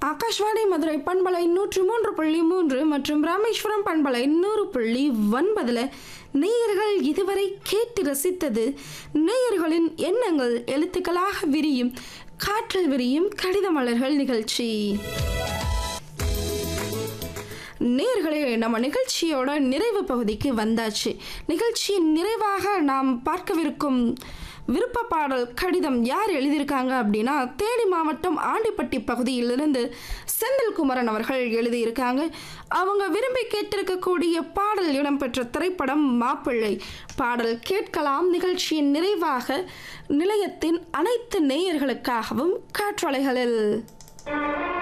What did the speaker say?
ஆகாஷ்வாணி மதுரை பண்பலை நூற்று மூன்று புள்ளி மூன்று மற்றும் ராமேஸ்வரம் பண்பலை நூறு புள்ளி ஒன்பதில் நேயர்கள் இதுவரை கேட்டு ரசித்தது நேயர்களின் எண்ணங்கள் எழுத்துக்களாக விரியும் காற்றில் விரியும் கடித மலர்கள் நிகழ்ச்சி நேர்களே நம்ம நிகழ்ச்சியோட நிறைவு பகுதிக்கு வந்தாச்சு நிகழ்ச்சியின் நிறைவாக நாம் பார்க்கவிருக்கும் விருப்ப பாடல் கடிதம் யார் எழுதியிருக்காங்க அப்படின்னா தேனி மாவட்டம் ஆண்டிப்பட்டி பகுதியிலிருந்து செந்தில் குமரன் அவர்கள் எழுதியிருக்காங்க அவங்க விரும்பி கேட்டிருக்கக்கூடிய பாடல் இடம்பெற்ற திரைப்படம் மாப்பிள்ளை பாடல் கேட்கலாம் நிகழ்ச்சியின் நிறைவாக நிலையத்தின் அனைத்து நேயர்களுக்காகவும் காற்றலைகளில்